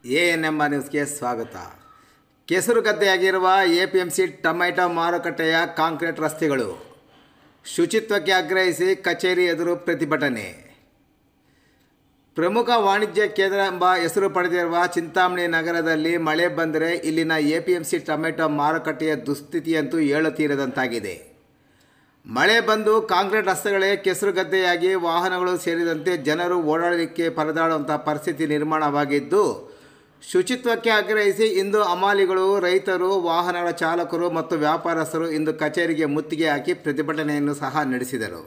A N M ನ್ಯೂಸ್ಗೆ ಸ್ವಾಗತ ಕೆಸರುಗದ್ದೆಯಾಗಿರುವ A P M C tomato ಮಾರುಕಟ್ಟೆಯ ಕಾಂಕ್ರೀಟ್ ರಸ್ತೆಗಳು ಶುಚಿತ್ವಕ್ಕೆ ಆಗ್ರಹಿಸಿ ಕಚೇರಿ ಎದುರು ಪ್ರತಿಭಟನೆ ಪ್ರಮುಖ ವಾಣಿಜ್ಯ ಕೇಂದ್ರ ಎಂಬ ಹೆಸರು ಪಡೆದಿರುವ ಚಿಂತಾಮಣಿ ನಗರದಲ್ಲಿ ಮಳೆ ಬಂದರೆ ಇಲ್ಲಿನ A P M C tomato ಮಾರುಕಟ್ಟೆಯ ದುಸ್ಥಿತಿಯಂತೂ ಹೇಳುತ್ತೀರದಂತಾಗಿದೆ ಮಳೆ ಬಂದು ಕಾಂಕ್ರೀಟ್ ರಸ್ತೆಗಳೇ ಕೆಸರುಗದ್ದೆಯಾಗಿ ವಾಹನಗಳು ಸೇರಿದಂತೆ ಜನರು ಓಡಾಡಲಿಕ್ಕೆ ಪರದಾಡುವಂಥ ಪರಿಸ್ಥಿತಿ ನಿರ್ಮಾಣವಾಗಿದ್ದು ಶುಚಿತ್ವಕ್ಕೆ ಆಗ್ರಹಿಸಿ ಇಂದು ಹಮಾಲಿಗಳು ರೈತರು ವಾಹನಗಳ ಚಾಲಕರು ಮತ್ತು ವ್ಯಾಪಾರಸ್ಥರು ಇಂದು ಕಚೇರಿಗೆ ಮುತ್ತಿಗೆ ಹಾಕಿ ಪ್ರತಿಭಟನೆಯನ್ನು ಸಹ ನಡೆಸಿದರು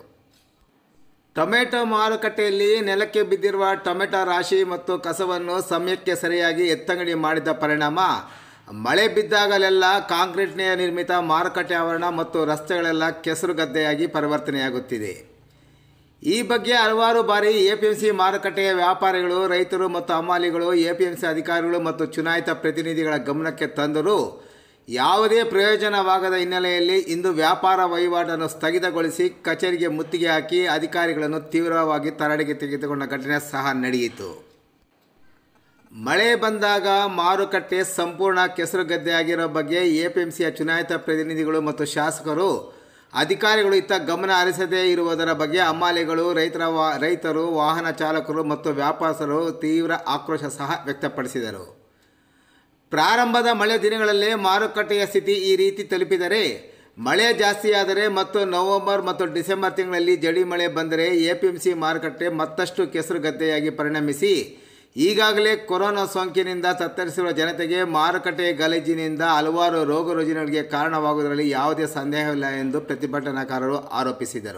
ಟೊಮೆಟೊ ಮಾರುಕಟ್ಟೆಯಲ್ಲಿ ನೆಲಕ್ಕೆ ಬಿದ್ದಿರುವ ಟೊಮೆಟೊ ರಾಶಿ ಮತ್ತು ಕಸವನ್ನು ಸಮಯಕ್ಕೆ ಸರಿಯಾಗಿ ಎತ್ತಂಗಡಿ ಮಾಡಿದ ಪರಿಣಾಮ ಮಳೆ ಬಿದ್ದಾಗಲೆಲ್ಲ ಕಾಂಕ್ರೀಟ್ನ ನಿರ್ಮಿತ ಮಾರುಕಟ್ಟೆ ಆವರಣ ಮತ್ತು ರಸ್ತೆಗಳೆಲ್ಲ ಕೆಸರುಗದ್ದೆಯಾಗಿ ಪರಿವರ್ತನೆಯಾಗುತ್ತಿದೆ ಈ ಬಗ್ಗೆ ಹಲವಾರು ಬಾರಿ ಎ ಪಿ ಎಂ ಸಿ ಮಾರುಕಟ್ಟೆಯ ವ್ಯಾಪಾರಿಗಳು ರೈತರು ಮತ್ತು ಹಮಾಲಿಗಳು ಎ ಪಿ ಎಂ ಸಿ ಅಧಿಕಾರಿಗಳು ಮತ್ತು ಚುನಾಯಿತ ಪ್ರತಿನಿಧಿಗಳ ಗಮನಕ್ಕೆ ತಂದರೂ ಯಾವುದೇ ಪ್ರಯೋಜನವಾಗದ ಹಿನ್ನೆಲೆಯಲ್ಲಿ ಇಂದು ವ್ಯಾಪಾರ ವಹಿವಾಟನ್ನು ಸ್ಥಗಿತಗೊಳಿಸಿ ಕಚೇರಿಗೆ ಮುತ್ತಿಗೆ ಹಾಕಿ ಅಧಿಕಾರಿಗಳನ್ನು ತೀವ್ರವಾಗಿ ತರಾಟೆಗೆ ತೆಗೆದುಕೊಂಡ ಘಟನೆ ಸಹ ನಡೆಯಿತು ಮಳೆ ಬಂದಾಗ ಮಾರುಕಟ್ಟೆ ಸಂಪೂರ್ಣ ಕೆಸರುಗದ್ದೆಯಾಗಿರೋ ಬಗ್ಗೆ ಎ ಪಿ ಎಂ ಸಿಯ ಚುನಾಯಿತ ಪ್ರತಿನಿಧಿಗಳು ಮತ್ತು ಶಾಸಕರು ಅಧಿಕಾರಿಗಳು ಇತ್ತ ಗಮನ ಹರಿಸದೇ ಇರುವುದರ ಬಗ್ಗೆ ಹಮಾಲಿಗಳು ರೈತರ ವಾ ರೈತರು ವಾಹನ ಚಾಲಕರು ಮತ್ತು ವ್ಯಾಪಾರಸ್ಥರು ತೀವ್ರ ಆಕ್ರೋಶ ಸಹ ವ್ಯಕ್ತಪಡಿಸಿದರು ಪ್ರಾರಂಭದ ಮಳೆ ದಿನಗಳಲ್ಲೇ ಮಾರುಕಟ್ಟೆಯ ಸ್ಥಿತಿ ಈ ರೀತಿ ತಲುಪಿದರೆ ಮಳೆ ಜಾಸ್ತಿಯಾದರೆ ಮತ್ತು ನವೆಂಬರ್ ಮತ್ತು ಡಿಸೆಂಬರ್ ತಿಂಗಳಲ್ಲಿ ಜಡಿ ಮಳೆ ಬಂದರೆ ಎ ಪಿ ಎಂ ಸಿ ಮಾರುಕಟ್ಟೆ ಮತ್ತಷ್ಟು ಕೆಸರುಗದ್ದೆಯಾಗಿ ಪರಿಣಮಿಸಿ ಈಗಾಗಲೇ ಕೊರೋನಾ ಸೋಂಕಿನಿಂದ ತತ್ತರಿಸಿರುವ ಜನತೆಗೆ ಮಾರುಕಟ್ಟೆ ಗಲೀಜಿನಿಂದ ಹಲವಾರು ರೋಗ ರುಜಿನಗಳಿಗೆ ಕಾರಣವಾಗುವುದರಲ್ಲಿ ಯಾವುದೇ ಸಂದೇಹವಿಲ್ಲ ಎಂದು ಪ್ರತಿಭಟನಾಕಾರರು ಆರೋಪಿಸಿದರು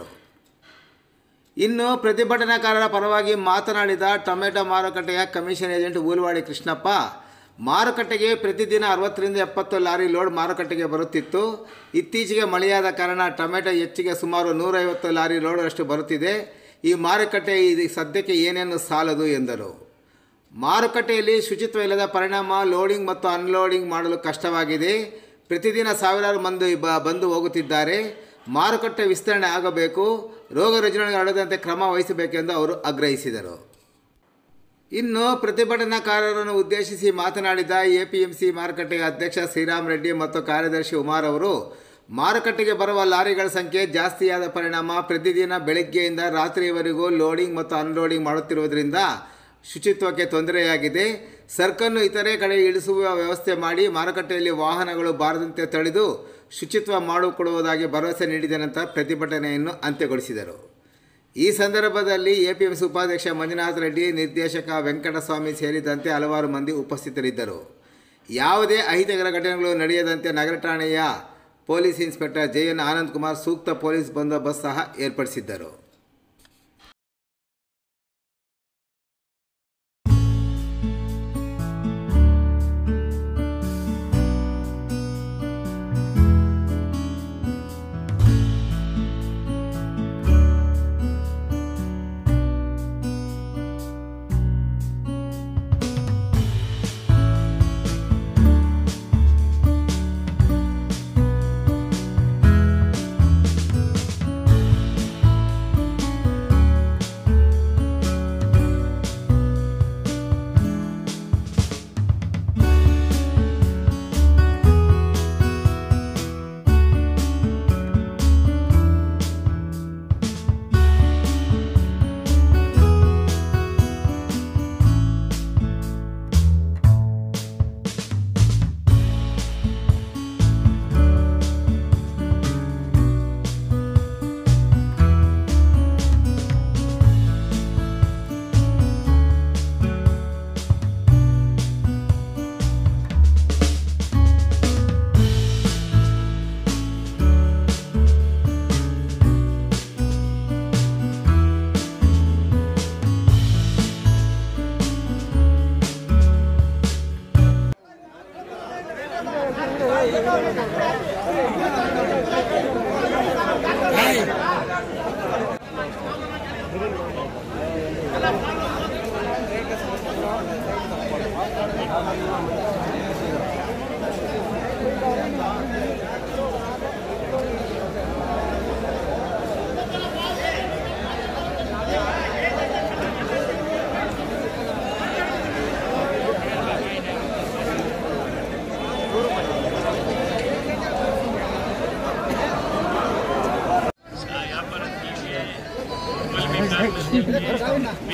ಇನ್ನು ಪ್ರತಿಭಟನಾಕಾರರ ಪರವಾಗಿ ಮಾತನಾಡಿದ ಟೊಮೆಟೊ ಮಾರುಕಟ್ಟೆಯ ಕಮಿಷನ್ ಏಜೆಂಟ್ ಊಲ್ವಾಡಿ ಕೃಷ್ಣಪ್ಪ ಮಾರುಕಟ್ಟೆಗೆ ಪ್ರತಿದಿನ ಅರವತ್ತರಿಂದ ಎಪ್ಪತ್ತು ಲಾರಿ ಲೋಡ್ ಮಾರುಕಟ್ಟೆಗೆ ಬರುತ್ತಿತ್ತು ಇತ್ತೀಚೆಗೆ ಮಳೆಯಾದ ಕಾರಣ ಟೊಮೆಟೊ ಹೆಚ್ಚಿಗೆ ಸುಮಾರು ನೂರೈವತ್ತು ಲಾರಿ ಲೋಡಷ್ಟು ಬರುತ್ತಿದೆ ಈ ಮಾರುಕಟ್ಟೆ ಇದು ಸದ್ಯಕ್ಕೆ ಏನೇನು ಸಾಲದು ಎಂದರು ಮಾರುಕಟ್ಟೆಯಲ್ಲಿ ಶುಚಿತ್ವ ಇಲ್ಲದ ಪರಿಣಾಮ ಲೋಡಿಂಗ್ ಮತ್ತು ಅನ್ಲೋಡಿಂಗ್ ಮಾಡಲು ಕಷ್ಟವಾಗಿದೆ ಪ್ರತಿದಿನ ಸಾವಿರಾರು ಮಂದಿ ಬ ಬಂದು ಹೋಗುತ್ತಿದ್ದಾರೆ ಮಾರುಕಟ್ಟೆ ವಿಸ್ತರಣೆ ಆಗಬೇಕು ರೋಗ ರುಜಿನಗಳಿಗೆ ಹರಡದಂತೆ ಕ್ರಮ ವಹಿಸಬೇಕೆಂದು ಅವರು ಆಗ್ರಹಿಸಿದರು ಇನ್ನು ಪ್ರತಿಭಟನಾಕಾರರನ್ನು ಉದ್ದೇಶಿಸಿ ಮಾತನಾಡಿದ ಎಪಿಎಂಸಿ ಮಾರುಕಟ್ಟೆಯ ಅಧ್ಯಕ್ಷ ಶ್ರೀರಾಮ್ ರೆಡ್ಡಿ ಮತ್ತು ಕಾರ್ಯದರ್ಶಿ ಉಮಾರ್ ಅವರು ಮಾರುಕಟ್ಟೆಗೆ ಬರುವ ಲಾರಿಗಳ ಸಂಖ್ಯೆ ಜಾಸ್ತಿಯಾದ ಪರಿಣಾಮ ಪ್ರತಿದಿನ ಬೆಳಗ್ಗೆಯಿಂದ ರಾತ್ರಿಯವರೆಗೂ ಲೋಡಿಂಗ್ ಮತ್ತು ಅನ್ಲೋಡಿಂಗ್ ಮಾಡುತ್ತಿರುವುದರಿಂದ ಶುಚಿತ್ವಕ್ಕೆ ತೊಂದರೆಯಾಗಿದೆ ಸರ್ಕನ್ನು ಇತರೆ ಕಡೆ ಇಳಿಸುವ ವ್ಯವಸ್ಥೆ ಮಾಡಿ ಮಾರುಕಟ್ಟೆಯಲ್ಲಿ ವಾಹನಗಳು ಬಾರದಂತೆ ತಡೆದು ಶುಚಿತ್ವ ಮಾಡಿಕೊಡುವುದಾಗಿ ಭರವಸೆ ನೀಡಿದ ನಂತರ ಪ್ರತಿಭಟನೆಯನ್ನು ಅಂತ್ಯಗೊಳಿಸಿದರು ಈ ಸಂದರ್ಭದಲ್ಲಿ ಎಪಿಎಂಸಿ ಉಪಾಧ್ಯಕ್ಷ ಮಂಜುನಾಥ ರೆಡ್ಡಿ ನಿರ್ದೇಶಕ ವೆಂಕಟಸ್ವಾಮಿ ಸೇರಿದಂತೆ ಹಲವಾರು ಮಂದಿ ಉಪಸ್ಥಿತರಿದ್ದರು ಯಾವುದೇ ಅಹಿತಕರ ಘಟನೆಗಳು ನಡೆಯದಂತೆ ನಗರ ಠಾಣೆಯ police inspector J N Anand Kumar ಸೂಕ್ತ ಪೊಲೀಸ್ ಬಂದೋಬಸ್ತ್ ಸಹ ಏರ್ಪಡಿಸಿದ್ದರು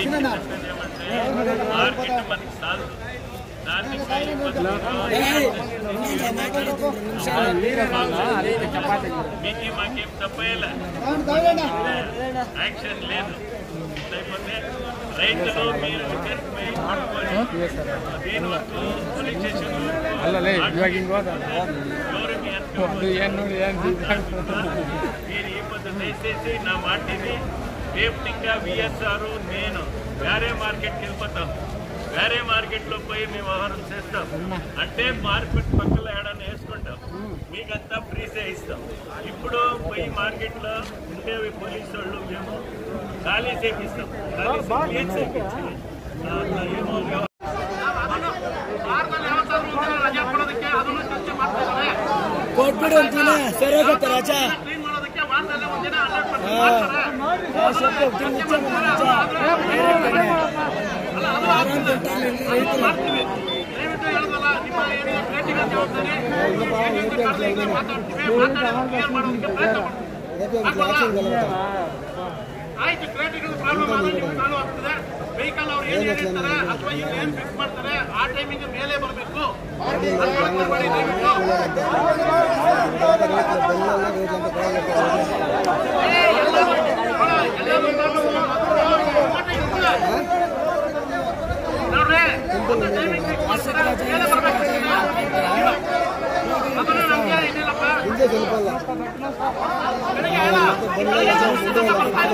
ಮಾರ್ಕೆಟ್ మనకి ಸಾಲದು దానిపై మీకే మాకేం తప్పేలా యాక్షన్ లేదు లేకపోతే రైతులు మీరు రిక్వెస్ట్ పట్టుకొని దీని వరకు పోలీస్ స్టేషన్ ಅಲ್ಲಲೇ ಇವಾಗ ಹಿಂಗೆ ಹೋದ ఎవరికి అర్థం ಅದು ಏನು ನೋಡಿ ಏನು మీరు ఈ పొద్దు దయచేసి నా మాటిని సేఫ్టీగా విఎస్ఆర్ నేను వేరే మార్కెట్కి వెళ్ళిపోతాం వేరే మార్కెట్లో పోయి మేము వ్యవహారం చేస్తాం అంటే మార్కెట్ పక్కన ఏడన్నా వేసుకుంటాం మీకంతా ఫ్రీసే ఇస్తాం ఇప్పుడు పోయి మార్కెట్లో ఉండేవి పోలీసు వాళ్ళు మేము ఖాళీ చేపిస్తాం ఖాళీ క్లీన్ చేపించి ఆ, ఏమో వ్యవ- ಕೊಟ್ಬಿಡು ಅಂತೀನಿ ಸರಿ ಹೋಗುತ್ತೆ ರಾಜ ಆಯ್ತು ಕ್ರಿಯೇಟಿವ್ ಪ್ರಾಬ್ಲಮ್ ಆದ್ರೆ ನಿಮ್ಗೆ ಸಾಲ್ವ್ ಆಗ್ತದೆ ವೆಹಿಕಲ್ ಅವ್ರು ಏನ್ ಹೇಳಿರ್ತಾರೆ ಅಥವಾ ಇವ್ರು ಏನ್ ಫಿಕ್ಸ್ ಮಾಡ್ತಾರೆ ಆ ಟೈಮಿಗೆ ಮೇಲೆ ಬರಬೇಕು ಮಾಡಿ ದಯವಿಟ್ಟು ನೋಡ್ರಿ ಒಂದು timing fix ಮಾಡ್ತಾರೆ, ಮೇಲೆ ಬರ್ಬೇಕು ಅದನ್ನ ನಮ್ಗೆ ಏನಿಲ್ಲಪ್ಪ ಬೆಳಿಗ್ಗೆ ಎಲ್ಲ ಬೆಳಿಗ್ಗೆ ಸಂಸ್ಥೆ ಬರ್ತಾ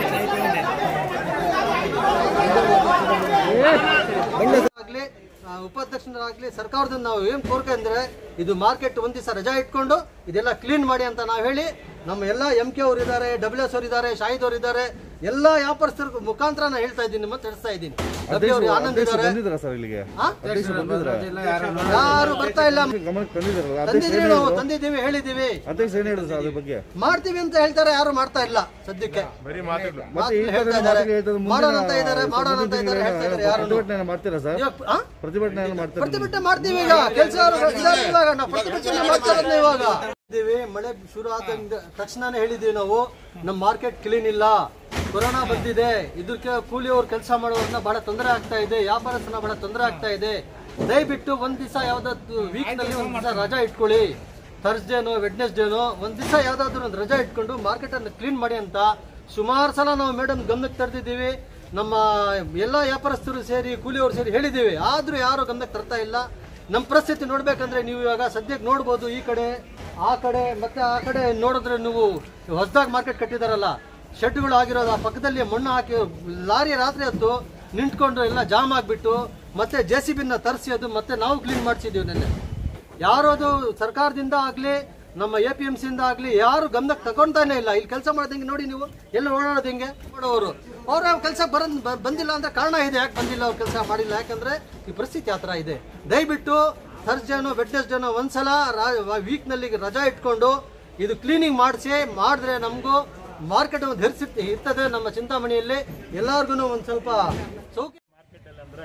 ಇದ್ದೀವಿ. ಆಗ್ಲಿ ಆ, ಉಪಾಧ್ಯಕ್ಷರಾಗ್ಲಿ ಸರ್ಕಾರದಿಂದ ನಾವು ಏನ್ ಕೋರಿಕೆ ಅಂದ್ರೆ ಇದು ಮಾರ್ಕೆಟ್ ಒಂದ್ ದಿವಸ ರಜಾ ಇಟ್ಕೊಂಡು ಇದೆಲ್ಲ ಕ್ಲೀನ್ ಮಾಡಿ ಅಂತ ನಾವು ಹೇಳಿ ನಮ್ಮ ಎಲ್ಲ ಎಂ ಕೆ ಅವ್ರು ಇದ್ದಾರೆ ಡಬ್ಲ್ಯೂ ಎಸ್ ಅವ್ರು ಇದ್ದಾರೆ ಶಾಹಿದ್ ಅವ್ರು ಇದ್ದಾರೆ ಎಲ್ಲ ವ್ಯಾಪಾರಸ್ಥರ ಮುಖಾಂತರ ನಾನು ಹೇಳ್ತಾ ಇದ್ದೀನಿ ಮತ್ತೆ ತಿಳಿಸ್ತಾ ಇದ್ದೀನಿ ಡಬ್ಲ್ಯೂ ಅವ್ರು ಆನಂದ್ ಇದ್ದಾರೆ ಬಂದಿದ್ರ ಸರ್ ಇಲ್ಲಿಗೆ ಆ? ಅಧ್ಯಕ್ಷರು ಬಂದಿದ್ರ ಯಾರು ಬರ್ತಾ ಇಲ್ಲ ಗಮನಕ್ಕೆ ತಂದಿದ್ರಲ್ಲ ಅಧ್ಯಕ್ಷ ತಂದಿದ್ದೀವಿ ನಾವು ತಂದಿದ್ದೀವಿ ಹೇಳಿದ್ದೀವಿ ಅಧ್ಯಕ್ಷ ಏನ್ ಹೇಳಿದ್ರು ಸರ್ ಅದ್ರ ಬಗ್ಗೆ ಮಾಡ್ತೀವಿ ಅಂತ ಹೇಳ್ತಾರೆ ಯಾರು ಮಾಡ್ತಾ ಇಲ್ಲ ಸದ್ಯಕ್ಕೆ ಮತ್ತೆ ಈ ಮಾತು ತರ ಹೇಳ್ತಾ ಇದ್ದಾರೆ ಮಾತಿಗೆ ಹೇಳ್ತಾರೆ, ಮುಂದಿನ ಮಾಡೋಣ ಅಂತ ಇದ್ದಾರೆ ಮಾಡೋಣ ಅಂತ ಇದ್ದಾರೆ ಹೇಳ್ತಾ ಇದ್ದಾರೆ ಯಾರು ಪ್ರತಿಭಟನೆ ಮಾಡ್ತೀರಾ ಸರ್ ಇವಾಗ ಆ? ಪ್ರತಿಭಟನೆ ಮಾಡ್ತೀರಾ ಪ್ರತಿಭಟನೆ ಮಾಡ್ತೀವಿ ಈಗ ಕೆಲಸ ಇವಾಗ ನಾವು ಪ್ರತಿಭಟನೆ ಮಾಡ್ತಾ ಇರೋದ್ನ ಇವಾಗ ಇದ್ದೀವಿ ಮಳೆ ಶುರು ಆದ ತಕ್ಷಣನೇ ಹೇಳಿದೀವಿ ನಾವು ನಮ್ಮ ಮಾರ್ಕೆಟ್ ಕ್ಲೀನ್ ಇಲ್ಲ ಕೊರೋನಾ ಬಂದಿದೆ ಇದಕ್ಕೆ ಕೂಲಿಯವ್ರು ಕೆಲಸ ಮಾಡೋರನ್ನ ಬಹಳ ತೊಂದರೆ ಆಗ್ತಾ ಇದೆ ವ್ಯಾಪಾರಸ್ಥನ ಬಹಳ ತೊಂದರೆ ಆಗ್ತಾ ಇದೆ ದಯವಿಟ್ಟು ಒಂದ್ ದಿವಸ ಯಾವ್ದಾದ್ರು ವೀಕ್ ನಲ್ಲಿ ಒಂದ್ ದಿವಸ ರಜಾ ಇಟ್ಕೊಳ್ಳಿ ಥರ್ಸ್ಡೇನೋ ವೆಡ್ನೆಸ್ಡೇನೋ ಒಂದ್ ದಿವಸ ಯಾವ್ದಾದ್ರು ಒಂದು ರಜಾ ಇಟ್ಕೊಂಡು ಮಾರ್ಕೆಟ್ ಅನ್ನು ಕ್ಲೀನ್ ಮಾಡಿ ಅಂತ ಸುಮಾರು ಸಲ ನಾವು ಮೇಡಮ್ ಗಮನಕ್ಕೆ ತರ್ತಿದ್ದೀವಿ ನಮ್ಮ ಎಲ್ಲ ವ್ಯಾಪಾರಸ್ಥರು ಸೇರಿ ಕೂಲಿಯವರು ಸೇರಿ ಹೇಳಿದ್ದೀವಿ ಆದ್ರೂ ಯಾರು ಗಮನಕ್ಕೆ ತರ್ತಾ ಇಲ್ಲ ನಮ್ಮ ಪರಿಸ್ಥಿತಿ ನೋಡ್ಬೇಕಂದ್ರೆ ನೀವು ಇವಾಗ ಸದ್ಯಕ್ಕೆ ನೋಡ್ಬೋದು ಈ ಕಡೆ ಆ ಕಡೆ ಮತ್ತೆ ಆ ಕಡೆ ನೋಡಿದ್ರೆ ನೀವು ಹೊಸದಾಗಿ ಮಾರ್ಕೆಟ್ ಕಟ್ಟಿದಾರಲ್ಲ ಶೆಡ್ಗಳು ಆಗಿರೋದು ಆ ಪಕ್ಕದಲ್ಲಿ ಮಣ್ಣು ಹಾಕಿ ಲಾರಿ ರಾತ್ರಿ ಹೊತ್ತು ನಿಂತ್ಕೊಂಡು ಎಲ್ಲ ಜಾಮ್ ಆಗಿಬಿಟ್ಟು ಮತ್ತೆ ಜೆ ಸಿ ಬಿನ ತರಿಸಿ ಅದು ಮತ್ತೆ ನಾವು ಕ್ಲೀನ್ ಮಾಡಿಸಿದ್ದೀವಿ ನೆನ್ನೆ ಯಾರು ಅದು ಸರ್ಕಾರದಿಂದ ಆಗ್ಲಿ ನಮ್ಮ ಎ ಪಿ ಎಂ ಸಿಯಿಂದ ಆಗ್ಲಿ ಯಾರು ಗಮನಕ್ಕೆ ತಗೊಂತಾನೆ ಇಲ್ಲ ಇಲ್ಲಿ ಕೆಲಸ ಮಾಡೋದಂಗೆ ನೋಡಿ ನೀವು ಎಲ್ಲ ಓಡಾಡೋದು ಹೆಂಗೆ ಮಾಡೋರು ಅವ್ರ ಕೆಲಸ ಬರ ಬಂದಿಲ್ಲ ಅಂದ್ರೆ ಕಾರಣ ಇದೆ ಯಾಕೆ ಬಂದಿಲ್ಲ ಅವ್ರ ಕೆಲಸ ಮಾಡಿಲ್ಲ ಯಾಕಂದ್ರೆ ಈ ಪರಿಸ್ಥಿತಿ ಆ ಥರ ಇದೆ ದಯವಿಟ್ಟು ಥರ್ಸ್ಡೇನೋ ವೆಡ್ನೆಸ್ಡೇನೋ ಒಂದ್ಸಲ ವೀಕ್ ನಲ್ಲಿ ರಜಾ ಇಟ್ಕೊಂಡು ಇದು ಕ್ಲೀನಿಂಗ್ ಮಾಡಿಸಿ ಮಾಡಿದ್ರೆ ನಮಗೂ ಮಾರ್ಕೆಟ್ ಒಂದು ಧರಿಸಿ ಇರ್ತದೆ ನಮ್ಮ ಚಿಂತಾಮಣಿಯಲ್ಲಿ ಎಲ್ಲಾರ್ಗು ಒಂದು ಸ್ವಲ್ಪ ಸೌಕರ್ಯ ಮಾರ್ಕೆಟಲ್ಲಿ ಅಂದರೆ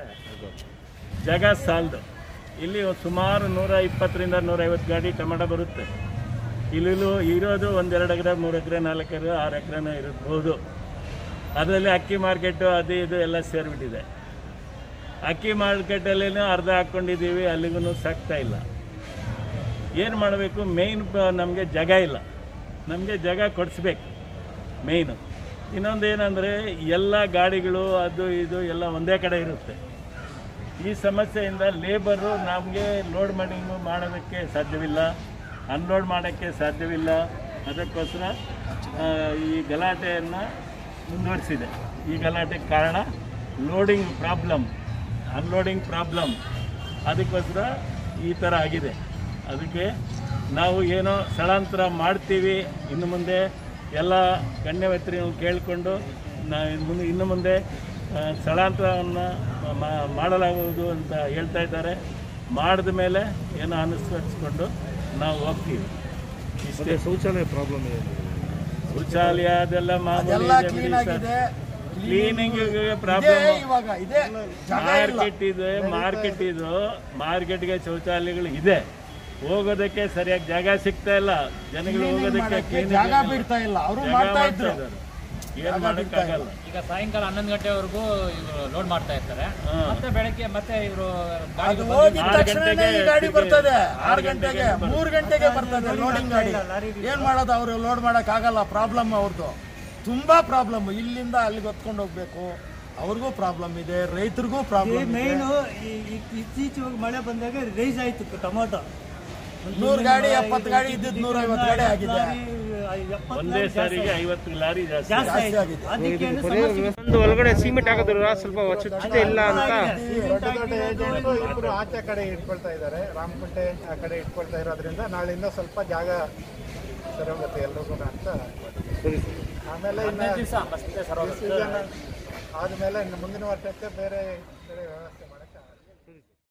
ಜಾಗ ಸಾಲದು ಇಲ್ಲಿ ಸುಮಾರು ನೂರ ಇಪ್ಪತ್ತರಿಂದ ನೂರೈವತ್ತು ಗಾಡಿ ಟೊಮೆಟೊ ಬರುತ್ತೆ ಇಲ್ಲಿ ಇರೋದು ಒಂದೆರಡು ಎಕರೆ ಮೂರು ಎಕರೆ ನಾಲ್ಕು ಎಕರೆ ಆರು ಎಕರೆನೂ ಇರ್ಬೋದು ಅದರಲ್ಲಿ ಅಕ್ಕಿ ಮಾರ್ಕೆಟು ಅದು ಇದು ಎಲ್ಲ ಸೇರಿಬಿಟ್ಟಿದೆ ಅಕ್ಕಿ ಮಾರ್ಕೆಟಲ್ಲೇ ಅರ್ಧ ಹಾಕ್ಕೊಂಡಿದ್ದೀವಿ ಅಲ್ಲಿಗೂ ಸಾಕ್ತಾ ಇಲ್ಲ ಏನು ಮಾಡಬೇಕು ಮೇಯ್ನ್ ನಮಗೆ ಜಾಗ ಇಲ್ಲ ನಮಗೆ ಜಾಗ ಕೊಡಿಸ್ಬೇಕು ಮೇಯ್ನು ಇನ್ನೊಂದು ಏನಂದರೆ ಎಲ್ಲ ಗಾಡಿಗಳು ಅದು ಇದು ಎಲ್ಲ ಒಂದೇ ಕಡೆ ಇರುತ್ತೆ ಈ ಸಮಸ್ಯೆಯಿಂದ ಲೇಬರು ನಮಗೆ ಲೋಡ್ ಮಾಡಿಂಗು ಮಾಡೋದಕ್ಕೆ ಸಾಧ್ಯವಿಲ್ಲ ಅನ್ಲೋಡ್ ಮಾಡೋಕ್ಕೆ ಸಾಧ್ಯವಿಲ್ಲ ಅದಕ್ಕೋಸ್ಕರ ಆ, ಈ ಗಲಾಟೆಯನ್ನು ಮುಂದುವರಿಸಿದೆ ಈ ಗಲಾಟೆಗೆ ಕಾರಣ ಲೋಡಿಂಗ್ ಪ್ರಾಬ್ಲಮ್ ಅನ್ಲೋಡಿಂಗ್ ಪ್ರಾಬ್ಲಮ್ ಅದಕ್ಕೋಸ್ಕರ ಈ ಥರ ಆಗಿದೆ ಅದಕ್ಕೆ ನಾವು ಏನೋ ಸ್ಥಳಾಂತರ ಮಾಡ್ತೀವಿ ಇನ್ನು ಮುಂದೆ ಎಲ್ಲ ಗಣ್ಯವ್ಯಕ್ತಿಗಳನ್ನು ಕೇಳಿಕೊಂಡು ನಾ ಇನ್ನು ಮುಂದೆ ಇನ್ನು ಮುಂದೆ ಆ, ಸ್ಥಳಾಂತರವನ್ನು ಮಾ- ಮಾಡಲಾಗುವುದು ಅಂತ ಹೇಳ್ತಾ ಇದ್ದಾರೆ ಮಾಡಿದ ಮೇಲೆ ಏನೋ ಅನುಸರಿಸ್ಕೊಂಡು ನಾವು ಹೋಗ್ತೀವಿ ಇಷ್ಟೇ ಶೌಚಾಲಯ ಪ್ರಾಬ್ಲಮ್ ಇದೆ ಶೌಚಾಲಯ ಅದೆಲ್ಲ ಮಾಮೂಲಿ ಕ್ಲೀನಿಂಗ್ ಪ್ರಾಬ್ಲಮ್ ಇವಾಗ ಇದೆ ಮಾರ್ಕೆಟ್ ಇದೆ ಮಾರ್ಕೆಟ್ ಇದು ಮಾರ್ಕೆಟ್ಗೆ ಶೌಚಾಲಯಗಳು ಇದೆ ಹೋಗೋದಕ್ಕೆ ಸರಿಯಾಗಿ ಜಾಗ ಸಿಗ್ತಾ ಇಲ್ಲ ಜನಗಳು ಹೋಗೋದಕ್ಕೆ ಮಾಡಕ್ಕೆ clean ಜಾಗ ಜಾಗ ಬಿಡ್ತಾ ಇಲ್ಲ ಅವರು ಜಾಗ ಮಾಡ್ತಾ ಮಾಡ್ತಾ ಇದ್ರು ಇದ್ದಾರೆ. ಏನು ಮಾಡೋಕ್ಕಾಗಲ್ಲ ಈಗ ಸಾಯಂಕಾಲ ಹನ್ನೊಂದು ಗಂಟೆವರೆಗೂ ಇವರು ಲೋಡ್ ಮಾಡ್ತಾ ಇರ್ತಾರೆ ಮತ್ತೆ ಬೆಳಗ್ಗೆ ಮತ್ತೆ ಇವರು ಗಾಡಿ ಹೋಗಿದ ಆರು ತಕ್ಷಣನೇ ಗಂಟೆಗೆ ಈ ಗಾಡಿ ಬರ್ತದೆ ಆರು ಆರು ಗಂಟೆಗೆ ಗಂಟೆಗೆ ಮೂರು ಗಂಟೆಗೆ ಬರ್ತದೆ ಲೋಡಿಂಗ್ ಗಾಡಿ ಏನ್ ಮಾಡೋದು ಅವರು ಲೋಡ್ ಮಾಡಕ್ ಆಗಲ್ಲ ಪ್ರಾಬ್ಲಮ್ ಅವ್ರದ್ದು ತುಂಬಾ ಪ್ರಾಬ್ಲಮ್ ಇಲ್ಲಿಂದ ಅಲ್ಲಿಗೆ ಹೊತ್ಕೊಂಡು ಹೋಗ್ಬೇಕು ಅವ್ರಿಗೂ ಪ್ರಾಬ್ಲಮ್ ಇದೆ ರೈತರಿಗೂ ಪ್ರಾಬ್ಲಮ್ ಮೇಯ್ನು ಇತ್ತೀಚೆಗೆ ಮಳೆ ಬಂದಾಗ ರೈಸ್ ಆಯ್ತು ಟೊಮೊಟೊ ನೂರು ಗಾಡಿ ಎಪ್ಪತ್ತು ಗಾಡಿ ಇದ್ದಿದ್ದು ನೂರ ಐವತ್ತು ಗಾಡಿ ಆಗಿದೆ ಒಂದೇ ಸಾರಿಗೆ ಐವತ್ತು ಲಾರಿ ಜಾಸ್ತಿ ಜಾಸ್ತಿ ಆಗಿದೆ ಅದಕ್ಕೆ ಸಮಸ್ಯೆ ಒಂದು ಒಳಗಡೆ ಸಿಮೆಂಟ್ ಹಾಕಿದ್ರು ಸ್ವಲ್ಪ ಸ್ವಚ್ಛತೆ ಇಲ್ಲ ಅಂತ ಇಬ್ಬರು ಆಚೆ ಕಡೆ ಇಟ್ಕೊಳ್ತಾ ಇದ್ದಾರೆ ರಾಮಕುಂಟೆ ಆ ಕಡೆ ಇಟ್ಕೊಳ್ತಾ ಇರೋದ್ರಿಂದ ನಾಳೆಯಿಂದ ಸ್ವಲ್ಪ ಜಾಗ ಸರಿ ಹೋಗುತ್ತೆ ಎಲ್ರಿಗೂ ಅಂತ ಆಮೇಲೆ ಇನ್ನು ಸೀಸನ್ ಆದಮೇಲೆ ಇನ್ನು ಮುಂದಿನ ವರ್ಷಕ್ಕೆ ಬೇರೆ ಬೇರೆ ವ್ಯವಸ್ಥೆ ಮಾಡಿ